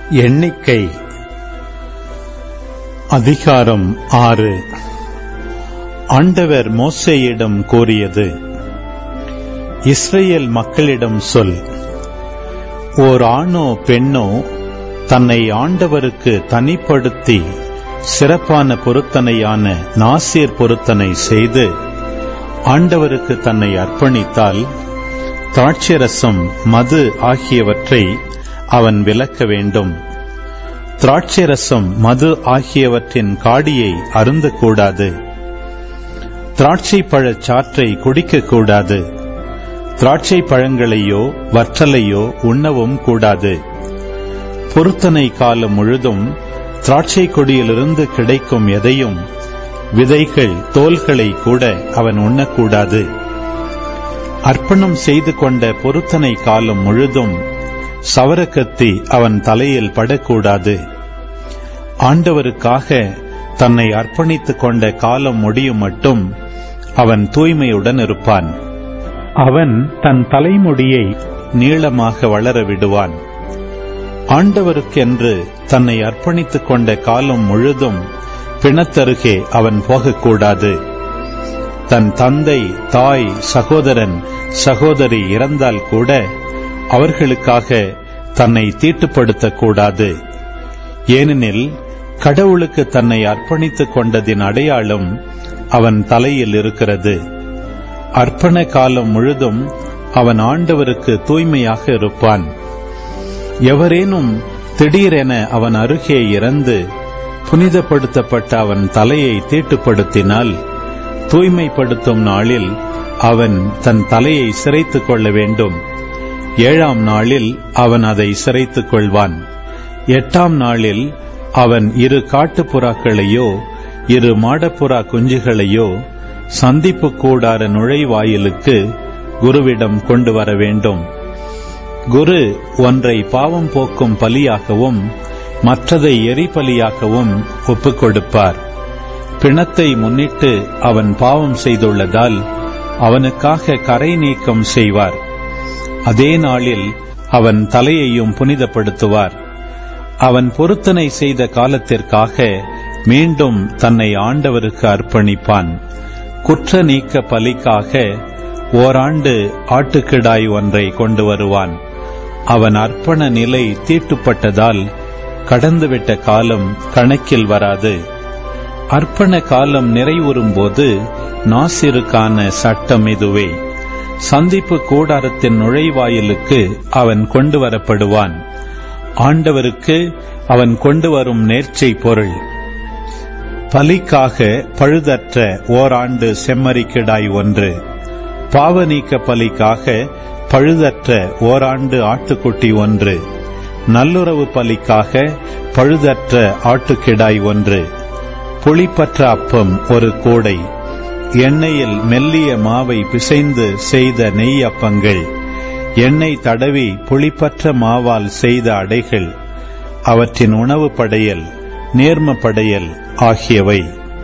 எண்ணிக்கை அதிகாரம் ஆறு ஆண்டவர் மோசேயிடம் கூறியது இஸ்ரேல் மக்களிடம் சொல் ஓர் ஆணோ பெண்ணோ தன்னை ஆண்டவருக்கு தனிப்படுத்தி சிறப்பான பொருத்தனையான நாசிர் பொருத்தனை செய்து ஆண்டவருக்கு தன்னை அர்ப்பணித்தால் திராட்சரசம் மது ஆகியவற்றை அவன் விலக்க வேண்டும் திராட்சரசம் மது ஆகியவற்றின் காடியை அருந்தக்கூடாது திராட்சை பழச் சாற்றை குடிக்கக்கூடாது திராட்சை பழங்களையோ வற்றலையோ உண்ணவும் கூடாது பொருத்தனை காலம் முழுதும் திராட்சை கொடியிலிருந்து கிடைக்கும் எதையும் விதைகள் தோல்களை கூட அவன் உண்ணக்கூடாது அர்ப்பணம் செய்து கொண்ட பொருத்தனை காலம் முழுதும் சவரக்கத்தி அவன் தலையில் படக்கூடாது ஆண்டவருக்காக தன்னை அர்ப்பணித்துக் கொண்ட காலம் முடியும் மட்டும் அவன் தூய்மையுடன் இருப்பான் அவன் தன் தலைமுடியை நீளமாக வளர விடுவான் ஆண்டவருக்கென்று தன்னை அர்ப்பணித்துக் கொண்ட காலம் முழுதும் பிணத்தருகே அவன் போகக்கூடாது தன் தந்தை தாய் சகோதரன் சகோதரி இறந்தால் கூட அவர்களுக்காக தன்னை தீட்டுப்படுத்தக்கூடாது ஏனெனில் கடவுளுக்கு தன்னை அர்ப்பணித்துக் கொண்டதின் அடையாளம் அவன் தலையில் இருக்கிறது அர்ப்பண காலம் முழுதும் அவன் ஆண்டவருக்கு தூய்மையாக இருப்பான் எவரேனும் திடீரென அவன் அருகே இறந்து புனிதப்படுத்தப்பட்ட அவன் தலையை தீட்டுப்படுத்தினால் தூய்மைப்படுத்தும் நாளில் அவன் தன் தலையை சிரைத்துக் கொள்ள வேண்டும் ஏழாம் நாளில் அவன் அதை சிரைத்துக் கொள்வான் எட்டாம் நாளில் அவன் இரு காட்டுப்புறாக்களையோ இரு மாடப்புறா குஞ்சுகளையோ சந்திப்பு கூடார நுழைவாயிலுக்கு குருவிடம் கொண்டு வர வேண்டும் குரு ஒன்றை பாவம் போக்கும் பலியாகவும் மற்றதை எரிபலியாகவும் ஒப்புக் கொடுப்பார் பிணத்தை முன்னிட்டு அவன் பாவம் செய்துள்ளதால் அவனுக்காக கரை நீக்கம் செய்வார் அதே நாளில் அவன் தலையையும் புனிதப்படுத்துவார் அவன் பொருத்தனை செய்த காலத்திற்காக மீண்டும் தன்னை ஆண்டவருக்கு அர்ப்பணிப்பான் குற்ற நீக்க பலிக்காக ஓராண்டு ஆட்டுக்கிடாய் ஒன்றை கொண்டு வருவான் அவன் அர்ப்பண நிலை தீட்டுப்பட்டதால் கடந்துவிட்ட காலம் கணக்கில் வராது அர்ப்பண காலம் நிறைவுறும்போது நாசிருக்கான சட்டம் இதுவே சந்திப்பு கூடாரத்தின் நுழைவாயிலுக்கு அவன் கொண்டு வரப்படுவான் ஆண்டவருக்கு அவன் கொண்டு வரும் நேர்ச்சை பொருள் பலிக்காக பழுதற்ற ஓராண்டு செம்மறிக்கிடாய் ஒன்று பாவ நீக்க பலிக்காக பழுதற்ற ஓராண்டு ஆட்டுக்குட்டி ஒன்று நல்லுறவு பலிக்காக பழுதற்ற ஆட்டுக்கிடாய் ஒன்று புளிப்பற்ற அப்பம் ஒரு கூடை எண்ணெயில் மெல்லிய மாவை பிசைந்து செய்த நெய் அப்பங்கள் எண்ணெய் தடவி புளிப்பற்ற மாவால் செய்த அடைகள் அவற்றின் உணவு படையல் நேர்ம படையல் ஆகியவை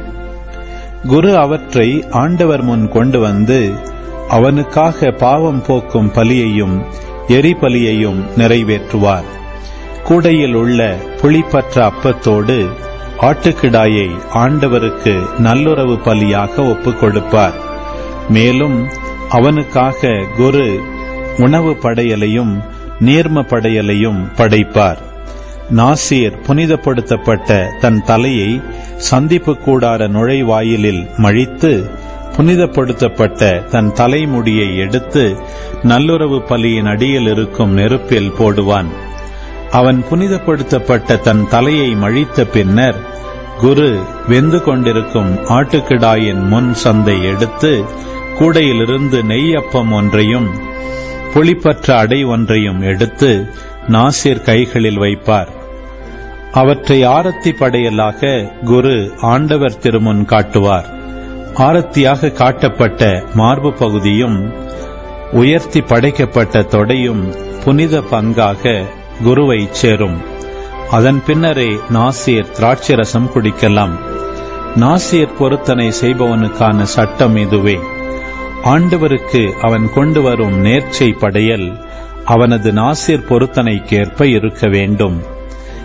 குரு அவற்றை ஆண்டவர் முன் கொண்டு வந்து அவனுக்காக பாவம் போக்கும் பலியையும் எரிபலியையும் நிறைவேற்றுவார் கூடையில் உள்ள புளிப்பற்ற அப்பத்தோடு ஆட்டுக்கிடாயை ஆண்டவருக்கு நல்லுறவு பலியாக ஒப்புக் கொடுப்பார் மேலும் அவனுக்காக குரு உணவு படையலையும் நீர்ம படையலையும் படைப்பார் நாசீர் புனிதப்படுத்தப்பட்ட தன் தலையை சந்திப்பு கூடார நுழைவாயிலில் மழித்து புனிதப்படுத்தப்பட்ட தன் தலைமுடியை எடுத்து நல்லுறவு பலியின் அடியில் இருக்கும் நெருப்பில் போடுவான் அவன் புனிதப்படுத்தப்பட்ட தன் தலையை மழித்த பின்னர் குரு வெந்து கொண்டிருக்கும் ஆட்டுக்கிடாயின் முன் சந்தை எடுத்து கூடையிலிருந்து நெய் அப்பம் ஒன்றையும் புளிப்பற்ற அடை ஒன்றையும் எடுத்து நாசிர் கைகளில் வைப்பார் அவற்றை ஆரத்தி படையலாக குரு ஆண்டவர் திருமுன் காட்டுவார் ஆரத்தியாக காட்டப்பட்ட மார்பு பகுதியும் உயர்த்தி படைக்கப்பட்ட தொடையும் புனித பங்காக குருவை சேரும் அதன் பின்னரே நாசிர் திராட்சரசம் குடிக்கலாம் நாசிர் பொருத்தனை செய்பவனுக்கான சட்டம் இதுவே ஆண்டவருக்கு அவன் கொண்டு வரும் நேர்ச்சை படையல் அவனது நாசிர் பொருத்தனைக்கேற்ப இருக்க வேண்டும்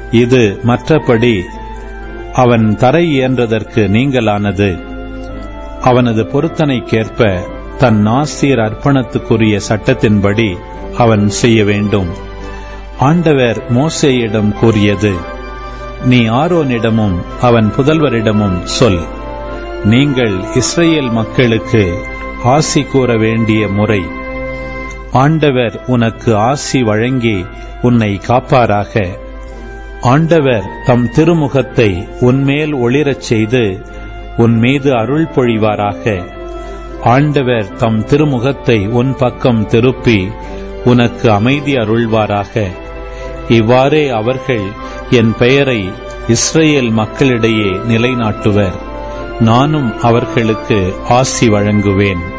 இது மற்றபடி அவன் தரை இயன்றதற்கு நீங்களானது அவனது பொருத்தனைக்கேற்ப தன் நாசிர் அர்ப்பணத்துக்குரிய சட்டத்தின்படி அவன் செய்ய வேண்டும் ஆண்டவர் மோசேயிடம் கூறியது நீ ஆரோனிடமும் அவன் புதல்வரிடமும் சொல் நீங்கள் இஸ்ரேல் மக்களுக்கு ஆசி கூற வேண்டிய முறை ஆண்டவர் உனக்கு ஆசி வழங்கி உன்னை காப்பாராக ஆண்டவர் தம் திருமுகத்தை உன்மேல் ஒளிரச் செய்து உன் மீது அருள் பொழிவாராக ஆண்டவர் தம் திருமுகத்தை உன் பக்கம் திருப்பி உனக்கு அமைதி அருள்வாராக இவ்வாறே அவர்கள் என் பெயரை இஸ்ரேல் மக்களிடையே நிலைநாட்டுவர் நானும் அவர்களுக்கு ஆசி வழங்குவேன்